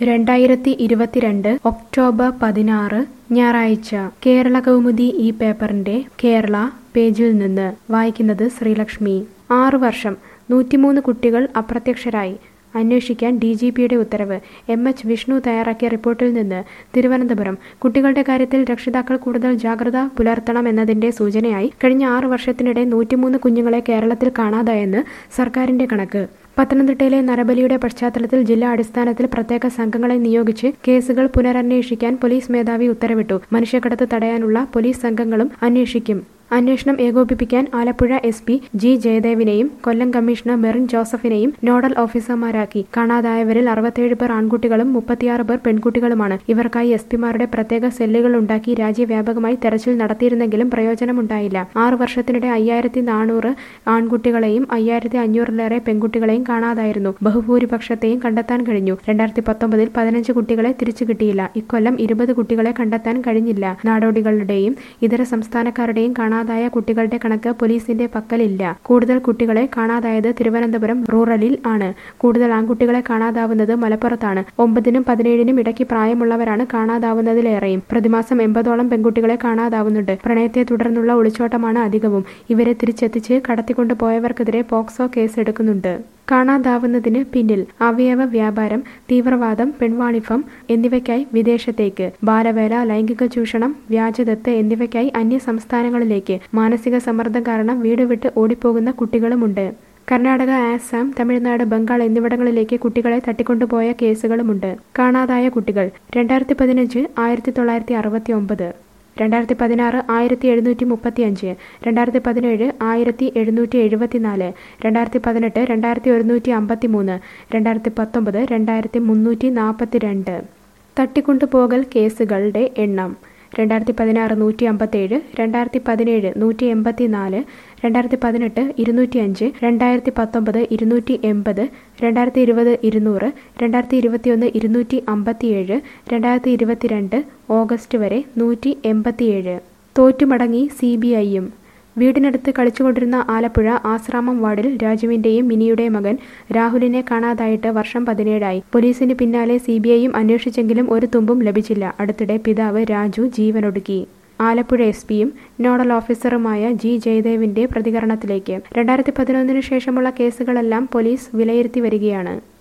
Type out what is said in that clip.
രണ്ടായിരത്തി ഇരുപത്തിരണ്ട് ഒക്ടോബർ പതിനാറ് ഞായറാഴ്ച കേരള കൗമുദി ഈ പേപ്പറിന്റെ കേരള പേജിൽ നിന്ന് വായിക്കുന്നത് ശ്രീലക്ഷ്മി ആറു വർഷം നൂറ്റിമൂന്ന് കുട്ടികൾ അപ്രത്യക്ഷരായി അന്വേഷിക്കാൻ ഡി ജി പിയുടെ ഉത്തരവ് എം എച്ച് വിഷ്ണു തയ്യാറാക്കിയ റിപ്പോർട്ടിൽ നിന്ന് തിരുവനന്തപുരം കുട്ടികളുടെ കാര്യത്തിൽ രക്ഷിതാക്കൾ കൂടുതൽ ജാഗ്രത പുലർത്തണം എന്നതിന്റെ സൂചനയായി കഴിഞ്ഞ ആറു വർഷത്തിനിടെ നൂറ്റിമൂന്ന് കുഞ്ഞുങ്ങളെ കേരളത്തിൽ കാണാതായെന്ന് സർക്കാരിന്റെ കണക്ക് പത്തനംതിട്ടയിലെ നരബലിയുടെ പശ്ചാത്തലത്തിൽ ജില്ലാ അടിസ്ഥാനത്തിൽ പ്രത്യേക സംഘങ്ങളെ നിയോഗിച്ച് കേസുകൾ പുനരന്വേഷിക്കാൻ പോലീസ് മേധാവി ഉത്തരവിട്ടു മനുഷ്യക്കടത്ത് തടയാനുള്ള പോലീസ് സംഘങ്ങളും അന്വേഷിക്കും അന്വേഷണം ഏകോപിപ്പിക്കാൻ ആലപ്പുഴ എസ് പി ജി ജയദേവിനെയും കൊല്ലം കമ്മീഷണർ മെറിൻ ജോസഫിനെയും നോഡൽ ഓഫീസർമാരാക്കി കാണാതായവരിൽ അറുപത്തേഴ് പേർ ആൺകുട്ടികളും മുപ്പത്തിയാറ് പേർ പെൺകുട്ടികളുമാണ് ഇവർക്കായി എസ് പിമാരുടെ പ്രത്യേക സെല്ലുകൾ ഉണ്ടാക്കി രാജ്യവ്യാപകമായി തെരച്ചിൽ നടത്തിയിരുന്നെങ്കിലും പ്രയോജനമുണ്ടായില്ല ആറു വർഷത്തിനിടെ അയ്യായിരത്തി നാനൂറ് ആൺകുട്ടികളെയും അയ്യായിരത്തി അഞ്ഞൂറിലേറെ പെൺകുട്ടികളെയും കാണാതായിരുന്നു ബഹുഭൂരിപക്ഷത്തെയും കണ്ടെത്താൻ കഴിഞ്ഞു രണ്ടായിരത്തി പത്തൊമ്പതിൽ പതിനഞ്ച് കുട്ടികളെ തിരിച്ചു കിട്ടിയില്ല ഇക്കൊല്ലം ഇരുപത് കുട്ടികളെ കണ്ടെത്താൻ കഴിഞ്ഞില്ല നാടോടികളുടെയും ഇതര സംസ്ഥാനക്കാരുടെയും കാണാതായ കുട്ടികളുടെ കണക്ക് പോലീസിന്റെ പക്കലില്ല കൂടുതൽ കുട്ടികളെ കാണാതായത് തിരുവനന്തപുരം റൂറലിൽ ആണ് കൂടുതൽ ആൺകുട്ടികളെ കാണാതാവുന്നത് മലപ്പുറത്താണ് ഒമ്പതിനും പതിനേഴിനും ഇടയ്ക്ക് പ്രായമുള്ളവരാണ് കാണാതാവുന്നതിലേറെയും പ്രതിമാസം എൺപതോളം പെൺകുട്ടികളെ കാണാതാവുന്നുണ്ട് പ്രണയത്തെ തുടർന്നുള്ള ഒളിച്ചോട്ടമാണ് അധികവും ഇവരെ തിരിച്ചെത്തിച്ച് കടത്തിക്കൊണ്ടുപോയവർക്കെതിരെ പോക്സോ കേസ് എടുക്കുന്നുണ്ട് കാണാതാവുന്നതിന് പിന്നിൽ അവയവ വ്യാപാരം തീവ്രവാദം പെൺവാണിഭം എന്നിവയ്ക്കായി വിദേശത്തേക്ക് ബാലവേല ലൈംഗിക ചൂഷണം വ്യാജദത്ത് എന്നിവയ്ക്കായി അന്യ സംസ്ഥാനങ്ങളിലേക്ക് മാനസിക സമ്മർദ്ദം കാരണം വീട് വിട്ട് ഓടിപ്പോകുന്ന കുട്ടികളുമുണ്ട് കർണാടക ആസാം തമിഴ്നാട് ബംഗാൾ എന്നിവിടങ്ങളിലേക്ക് കുട്ടികളെ തട്ടിക്കൊണ്ടുപോയ കേസുകളുമുണ്ട് കാണാതായ കുട്ടികൾ രണ്ടായിരത്തി പതിനഞ്ച് ആയിരത്തി തൊള്ളായിരത്തി അറുപത്തി ഒമ്പത് രണ്ടായിരത്തി പതിനാറ് ആയിരത്തി എഴുന്നൂറ്റി മുപ്പത്തി അഞ്ച് രണ്ടായിരത്തി പതിനേഴ് ആയിരത്തി എഴുന്നൂറ്റി എഴുപത്തിനാല് രണ്ടായിരത്തി പതിനെട്ട് രണ്ടായിരത്തി ഒരുന്നൂറ്റി അമ്പത്തി മൂന്ന് രണ്ടായിരത്തി പത്തൊമ്പത് രണ്ടായിരത്തി മുന്നൂറ്റി നാൽപ്പത്തി രണ്ട് തട്ടിക്കൊണ്ടുപോകൽ കേസുകളുടെ എണ്ണം രണ്ടായിരത്തി പതിനാറ് നൂറ്റി അമ്പത്തേഴ് രണ്ടായിരത്തി പതിനേഴ് നൂറ്റി എൺപത്തി നാല് രണ്ടായിരത്തി പതിനെട്ട് ഇരുന്നൂറ്റി അഞ്ച് രണ്ടായിരത്തി പത്തൊമ്പത് ഇരുന്നൂറ്റി എൺപത് രണ്ടായിരത്തി ഇരുപത് ഇരുന്നൂറ് രണ്ടായിരത്തി ഇരുപത്തിയൊന്ന് ഇരുന്നൂറ്റി അമ്പത്തിയേഴ് രണ്ടായിരത്തി ഇരുപത്തിരണ്ട് ഓഗസ്റ്റ് വരെ നൂറ്റി എൺപത്തിയേഴ് തോറ്റുമടങ്ങി സി ബി ഐയും വീടിനടുത്ത് കളിച്ചുകൊണ്ടിരുന്ന ആലപ്പുഴ ആശ്രാമം വാർഡിൽ രാജുവിന്റെയും മിനിയുടെയും മകൻ രാഹുലിനെ കാണാതായിട്ട് വർഷം പതിനേഴായി പോലീസിന് പിന്നാലെ സി ബി ഐയും അന്വേഷിച്ചെങ്കിലും ഒരു തുമ്പും ലഭിച്ചില്ല അടുത്തിടെ പിതാവ് രാജു ജീവനൊടുക്കി ആലപ്പുഴ എസ് പിയും നോഡൽ ഓഫീസറുമായ ജി ജയദേവിന്റെ പ്രതികരണത്തിലേക്ക് രണ്ടായിരത്തി പതിനൊന്നിനു ശേഷമുള്ള കേസുകളെല്ലാം പോലീസ് വിലയിരുത്തി വരികയാണ്